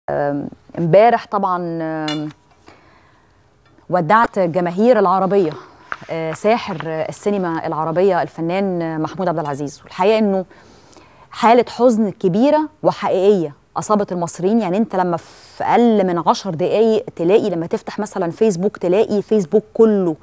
امبارح طبعا ودعت جماهير العربيه ساحر السينما العربيه الفنان محمود عبد العزيز والحقيقه انه حاله حزن كبيره وحقيقيه اصابت المصريين يعني انت لما في اقل من عشر دقائق تلاقي لما تفتح مثلا فيسبوك تلاقي فيسبوك كله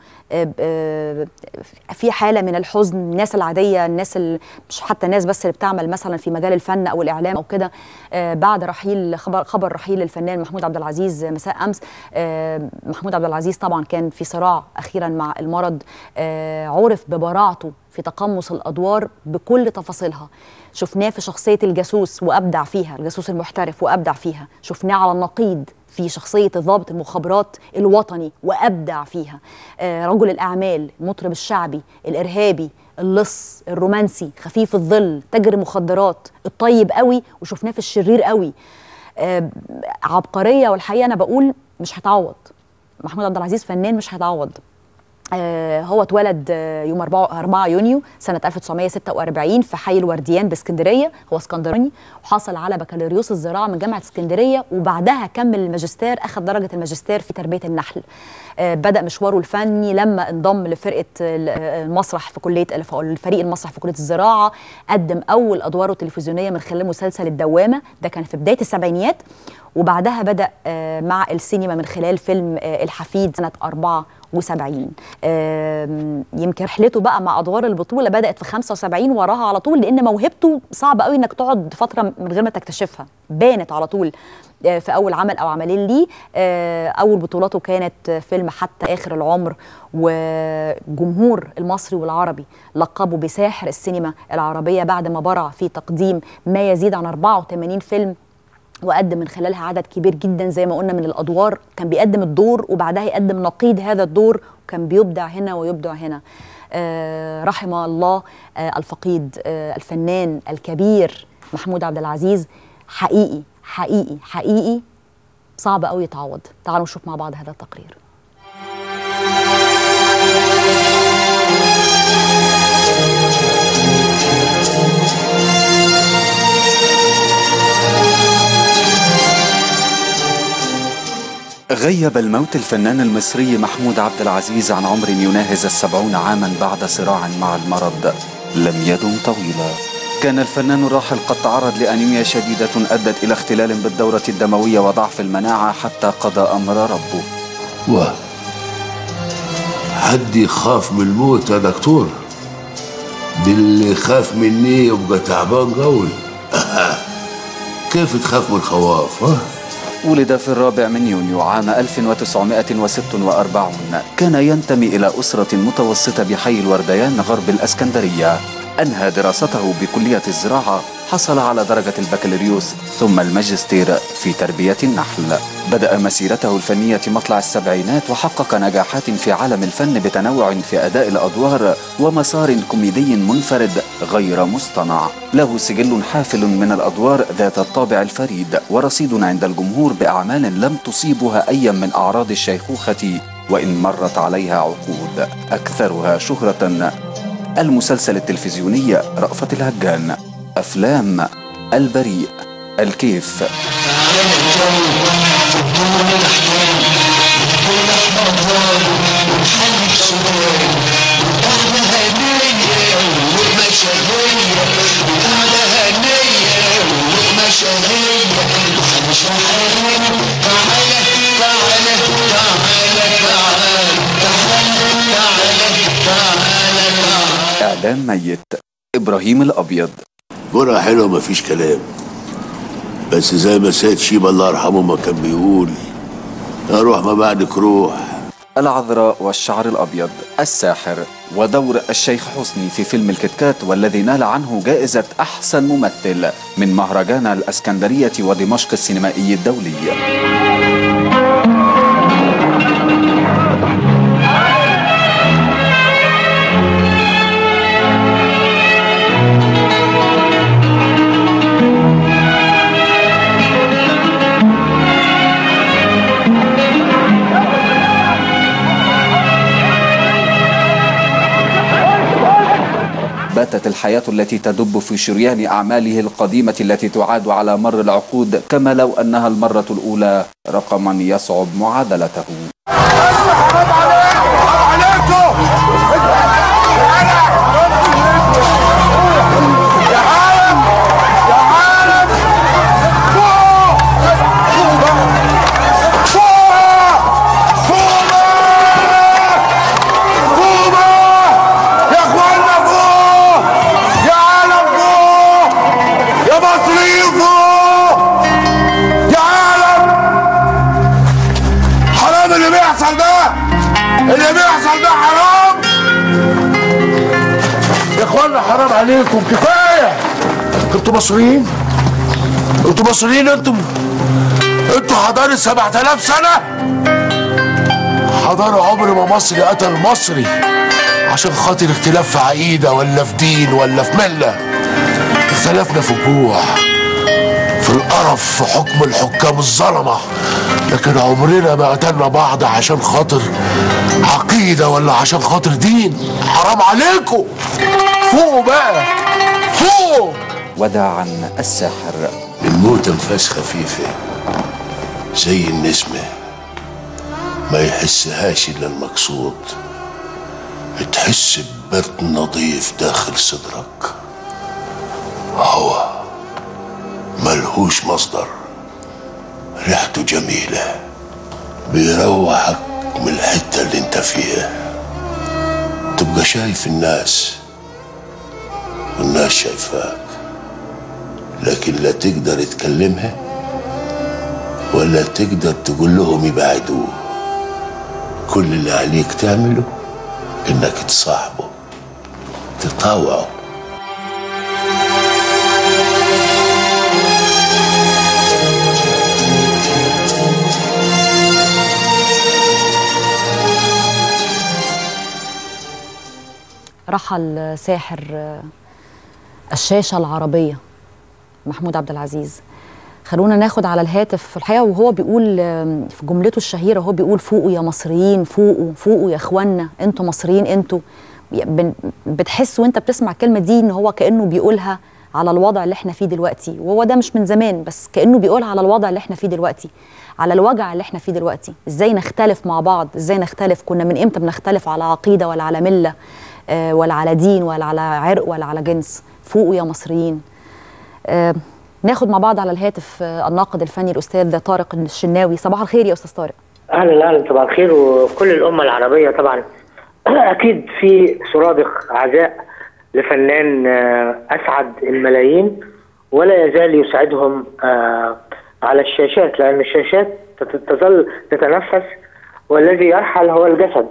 في حاله من الحزن الناس العاديه الناس مش حتى الناس بس اللي بتعمل مثلا في مجال الفن او الاعلام او كده بعد رحيل خبر خبر رحيل الفنان محمود عبد العزيز مساء امس محمود عبد العزيز طبعا كان في صراع اخيرا مع المرض عرف ببراعته في تقمص الادوار بكل تفاصيلها شفناه في شخصيه الجاسوس وابدع فيها الجاسوس المحترف وابدع فيها شفناه على النقيض في شخصية ضابط المخابرات الوطني وأبدع فيها آه رجل الأعمال المطرب الشعبي الإرهابي اللص الرومانسي خفيف الظل تاجر مخدرات الطيب قوي وشفناه في الشرير قوي آه عبقرية والحقيقة أنا بقول مش هتعوض محمود عبد العزيز فنان مش هيتعوض آه هو اتولد آه يوم 4 4 يونيو سنة 1946 في حي الورديان باسكندرية هو اسكندراني وحصل على بكالوريوس الزراعة من جامعة اسكندرية وبعدها كمل الماجستير أخذ درجة الماجستير في تربية النحل آه بدأ مشواره الفني لما انضم لفرقة المسرح في كلية الفريق المسرح في كلية الزراعة قدم أول أدواره التلفزيونية من خلال مسلسل الدوامة ده كان في بداية السبعينيات وبعدها بدأ مع السينما من خلال فيلم الحفيد سنة 74 يمكن رحلته بقى مع ادوار البطوله بدات في 75 وراها على طول لان موهبته صعب قوي انك تقعد فتره من غير ما تكتشفها بانت على طول في اول عمل او عملين ليه اول بطولاته كانت فيلم حتى اخر العمر وجمهور المصري والعربي لقبه بساحر السينما العربيه بعد ما برع في تقديم ما يزيد عن 84 فيلم وقدم من خلالها عدد كبير جدا زي ما قلنا من الادوار كان بيقدم الدور وبعدها يقدم نقيض هذا الدور وكان بيبدع هنا ويبدع هنا آه رحم الله آه الفقيد آه الفنان الكبير محمود عبد العزيز حقيقي حقيقي حقيقي صعب قوي يتعوض تعالوا نشوف مع بعض هذا التقرير غيب الموت الفنان المصري محمود عبد العزيز عن عمر يناهز السبعون عاما بعد صراع مع المرض لم يدم طويلا كان الفنان الراحل قد تعرض لأنيميا شديدة أدت إلى اختلال بالدورة الدموية وضعف المناعة حتى قضى أمر ربه و حد يخاف من الموت يا دكتور دي اللي يخاف مني يبقى تعبان قوي كيف تخاف من الخواف ها؟ ولد في الرابع من يونيو عام 1946 كان ينتمي إلى أسرة متوسطة بحي الورديان غرب الأسكندرية أنهى دراسته بكلية الزراعة حصل على درجة البكالوريوس ثم الماجستير في تربية النحل بدأ مسيرته الفنية مطلع السبعينات وحقق نجاحات في عالم الفن بتنوع في أداء الأدوار ومسار كوميدي منفرد غير مصطنع له سجل حافل من الأدوار ذات الطابع الفريد ورصيد عند الجمهور بأعمال لم تصيبها أي من أعراض الشيخوخة وإن مرت عليها عقود أكثرها شهرة المسلسل التلفزيوني رأفت الهجان أفلام البريء الكيف إعدام ميت إبراهيم الأبيض كرة حلوة مفيش كلام بس زي ما سيد شيبة الله يرحمه ما كان بيقول اروح ما بعدك روح العذراء والشعر الأبيض الساحر ودور الشيخ حسني في فيلم الكتكات والذي نال عنه جائزة أحسن ممثل من مهرجان الأسكندرية ودمشق السينمائي الدولي باتت زادت الحياة التي تدب في شريان أعماله القديمة التي تعاد على مر العقود كما لو أنها المرة الأولى رقما يصعب معادلته يا اخوانا فوق يا عالم فوق يا مصريين فوق يا عالم حرام اللي بيحصل ده اللي بيحصل ده حرام يا اخوانا حرام عليكم كفايه انتوا مصريين انتوا مصريين انتم انتوا حضارة 7000 سنة حضارة عمر ما مصري قتل مصري عشان خاطر اختلاف في عقيدة ولا في دين ولا في ملة اختلفنا في الجوع في القرف في حكم الحكام الظلمة لكن عمرنا ما قتلنا بعض عشان خاطر عقيدة ولا عشان خاطر دين حرام عليكم فوقوا بقى فوقوا وداعا الساحر الموت انفاس خفيفة زي النسمة ما يحسهاش إلا المقصود تحس ببرد نظيف داخل صدرك هوا ملهوش مصدر ريحته جميلة بيروحك من الحتة اللي انت فيها تبقى شايف الناس والناس شايفاك لكن لا تقدر تكلمها ولا تقدر تقول لهم يبعدوه كل اللي عليك تعمله انك تصاحبه تطاوعه رحل ساحر الشاشة العربية محمود عبد العزيز خلونا ناخد على الهاتف في الحقيقة وهو بيقول في جملته الشهيرة هو بيقول فوقوا يا مصريين فوقوا فوقوا يا اخوانا انتوا مصريين انتوا بن- بتحس وانت بتسمع الكلمة دي ان هو كأنه بيقولها على الوضع اللي احنا فيه دلوقتي وهو ده مش من زمان بس كأنه بيقولها على الوضع اللي احنا فيه دلوقتي على الوجع اللي احنا فيه دلوقتي ازاي نختلف مع بعض ازاي نختلف كنا من امتى بنختلف على عقيدة ولا على ملة آه، ولا على دين ولا على عرق ولا على جنس فوقوا يا مصريين آه، ناخد مع بعض على الهاتف آه، الناقد الفني الاستاذ طارق الشناوي صباح الخير يا استاذ طارق اهلا اهلا صباح الخير وكل الامه العربيه طبعا اكيد في سرادق عزاء لفنان آه، اسعد الملايين ولا يزال يسعدهم آه، على الشاشات لان الشاشات تت- تظل تتنفس والذي يرحل هو الجسد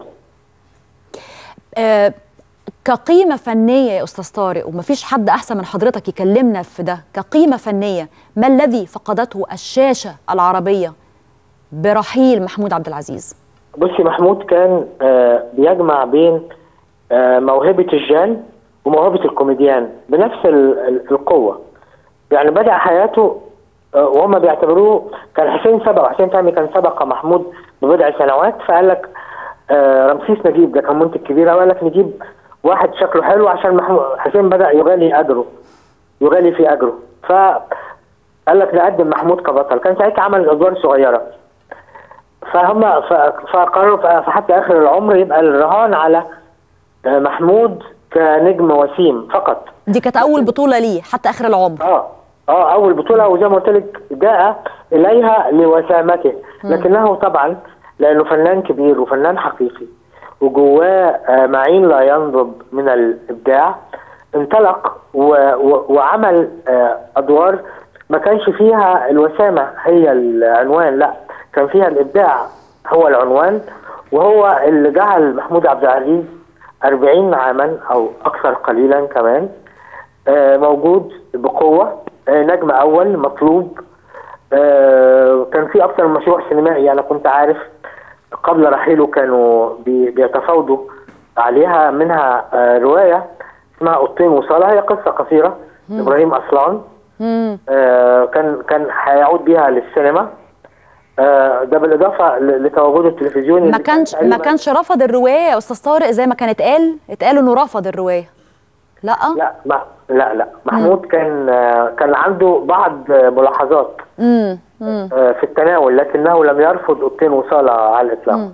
آه، كقيمة فنية يا أستاذ طارق ومفيش حد أحسن من حضرتك يكلمنا في ده كقيمة فنية ما الذي فقدته الشاشة العربية برحيل محمود عبد العزيز بصي محمود كان آه، بيجمع بين آه، موهبة الجان وموهبة الكوميديان بنفس ال- ال- القوة يعني بدأ حياته آه، وهم بيعتبروه كان حسين سبق وحسين فهمي كان سبق محمود ببضع سنوات فقال لك آه، رمسيس نجيب ده كان منتج كبير قال لك نجيب واحد شكله حلو عشان محمود حسين بدأ يغالي أجره يغالي في أجره فقال لك نقدم محمود كبطل كان ساعتها عمل أدوار صغيرة فهم ف- فقرروا ف- فحتى اخر العمر يبقى الرهان على آه، محمود كنجم وسيم فقط دي كانت أول بطولة ليه حتى آخر العمر اه اه اول بطوله وزي ما قلت لك جاء اليها لوسامته لكنه طبعا لانه فنان كبير وفنان حقيقي وجواه آه، معين لا ينضب من الابداع انطلق و و وعمل آه، ادوار ما كانش فيها الوسامه هي العنوان لا كان فيها الابداع هو العنوان وهو اللي جعل محمود عبد العزيز 40 عاما او اكثر قليلا كمان آه، موجود بقوة آه، نجم أول مطلوب آه، كان في أكثر من مشروع سينمائي أنا كنت عارف قبل رحيله كانوا بي- بيتفاوضوا عليها منها آه، رواية اسمها قطين وصالة هي قصة قصيرة إبراهيم أصلان آه، كان كان هيعود بيها للسينما آه، ده بالإضافة ل- لتواجده التلفزيوني ما كانش ما تقريباً- كانش رفض الرواية يا أستاذ طارق زي ما كان اتقال اتقال إنه رفض الرواية لا لا ما لا لا محمود كان آه، كان عنده بعض آه، ملاحظات امم امم آه، في التناول لكنه لم يرفض اوضتين وصاله على الاطلاق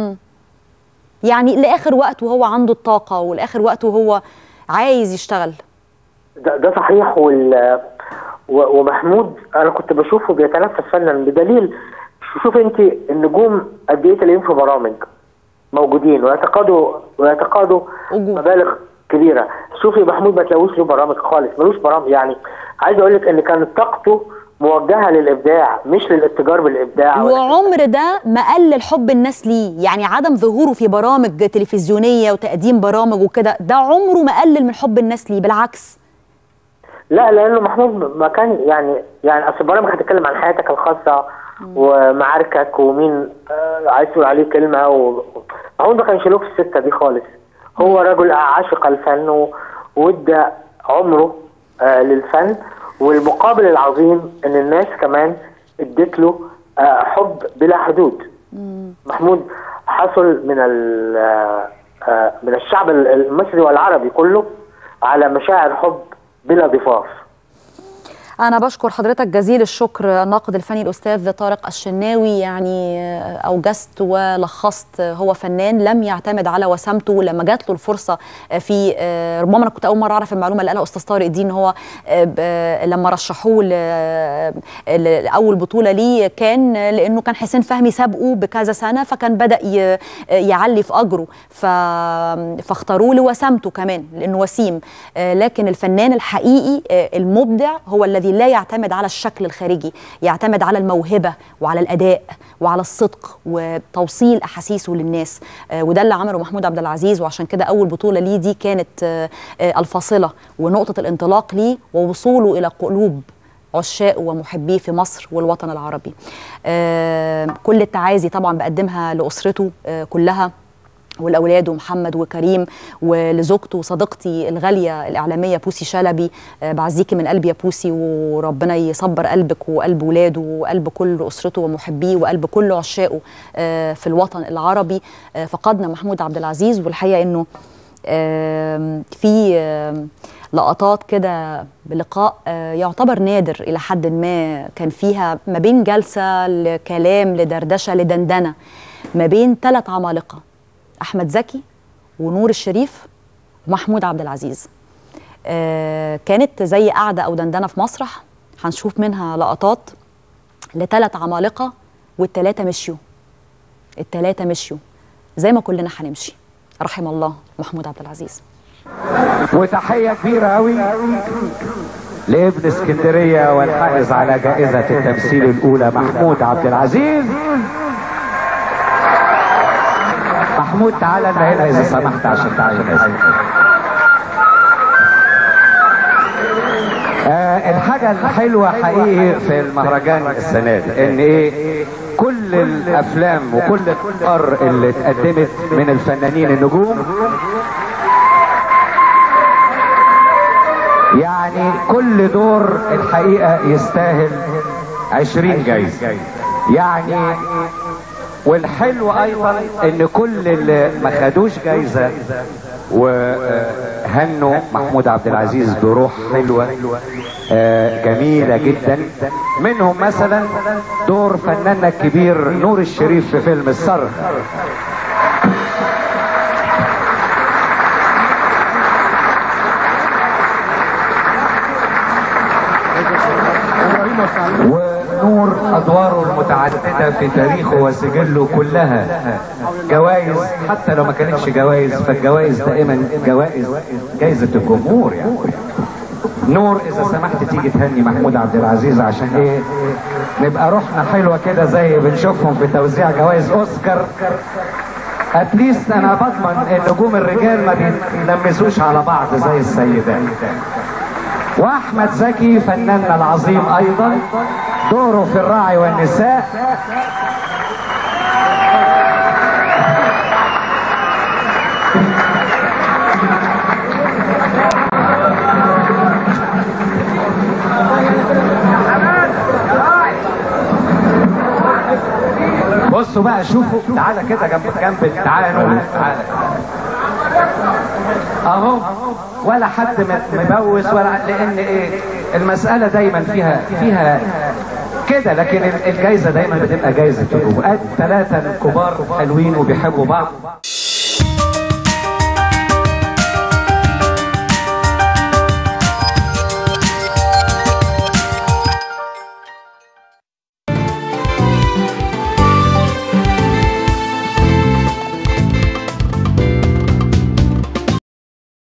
يعني لاخر وقت وهو عنده الطاقه ولاخر وقت وهو عايز يشتغل ده, ده صحيح وال و- ومحمود انا كنت بشوفه بيتنفس فنا بدليل شوف انت النجوم قد ايه تلاقيهم في برامج موجودين ويتقاضوا ويتقاضوا أجور. مبالغ كبيره شوفي محمود ما تلاقوش له برامج خالص ملوش برامج يعني عايز اقول لك ان كانت طاقته موجهه للابداع مش للاتجار بالابداع وعمر ده ما قلل حب الناس ليه يعني عدم ظهوره في برامج تلفزيونيه وتقديم برامج وكده ده عمره ما قلل من حب الناس ليه بالعكس لا لانه محمود ما كان يعني يعني اصل البرامج هتتكلم عن حياتك الخاصه ومعاركك ومين آه، عايز تقول عليه كلمه و... محمود ما كانش له في السكه دي خالص هو رجل عاشق الفن و- وادى عمره آه للفن والمقابل العظيم ان الناس كمان ادت له آه حب بلا حدود محمود حصل من ال- آه، آه، من الشعب المصري والعربي كله على مشاعر حب بلا ضفاف أنا بشكر حضرتك جزيل الشكر الناقد الفني الأستاذ طارق الشناوي يعني أوجزت ولخصت هو فنان لم يعتمد على وسامته لما جات له الفرصة في ربما أنا كنت أول مرة أعرف المعلومة اللي قالها أستاذ طارق دي إن هو لما رشحوه ل- لأول بطولة ليه كان لأنه كان حسين فهمي سابقه بكذا سنة فكان بدأ ي- يعلي في أجره ف... فاختاروه لوسامته كمان لأنه وسيم لكن الفنان الحقيقي المبدع هو الذي لا يعتمد على الشكل الخارجي يعتمد على الموهبة وعلى الأداء وعلى الصدق وتوصيل أحاسيسه للناس آه، وده اللي عمله محمود عبد العزيز وعشان كده أول بطولة ليه دي كانت آه، آه، الفاصلة ونقطة الانطلاق ليه ووصوله إلى قلوب عشاقه ومحبيه في مصر والوطن العربي آه، كل التعازي طبعا بقدمها لأسرته آه، كلها والاولاد ومحمد وكريم ولزوجته وصديقتي الغاليه الاعلاميه بوسي شلبي آه، بعزيكي من قلبي يا بوسي وربنا يصبر قلبك وقلب ولاده وقلب كل اسرته ومحبيه وقلب كل عشاقه آه، في الوطن العربي آه، فقدنا محمود عبد العزيز والحقيقه انه آم، في آم، لقطات كده بلقاء آه، يعتبر نادر الى حد ما كان فيها ما بين جلسه لكلام لدردشه لدندنه ما بين ثلاث عمالقه احمد زكي ونور الشريف ومحمود عبد العزيز آه، كانت زي قعده او دندنه في مسرح هنشوف منها لقطات لثلاث عمالقه والثلاثه مشيوا الثلاثه مشيوا زي ما كلنا هنمشي رحم الله محمود عبد العزيز وتحية كبيرة أوي لابن اسكندرية والحائز على جائزة التمثيل الأولى محمود عبد العزيز محمود تعالى لنا هنا إذا سمحت عشان تعالى آه الحاجة الحلوة حقيقي في المهرجان السنة دي إن إيه كل الأفلام وكل الأفكار اللي اتقدمت من الفنانين النجوم يعني كل دور الحقيقة يستاهل عشرين جايزة يعني والحلو ايضا ان كل اللي ما خدوش جايزة وهنوا محمود عبد العزيز بروح حلوة آه، جميلة جدا منهم مثلا دور فناننا الكبير نور الشريف في فيلم الصرخ ونور ادواره المتعدده في تاريخه وسجله كلها جوائز حتى لو ما كانتش جوائز فالجوائز دائما جوائز جائزه الجمهور يعني نور اذا سمحت تيجي تهني محمود عبد العزيز عشان ايه نبقى روحنا حلوه كده زي بنشوفهم في توزيع جوائز اوسكار اتليست انا بضمن ان نجوم الرجال ما بيلمسوش على بعض زي السيدات واحمد زكي فناننا العظيم ايضا دوره في الراعي والنساء بصوا بقى شوفوا تعالى كده جنب جنب تعالوا تعالى اهو ولا حد م- مبوس ولا لان ايه المساله دايما فيها فيها كده لكن ال- الجايزه دايما بتبقى جايزه الجمهور ثلاثه كبار حلوين وبيحبوا بعض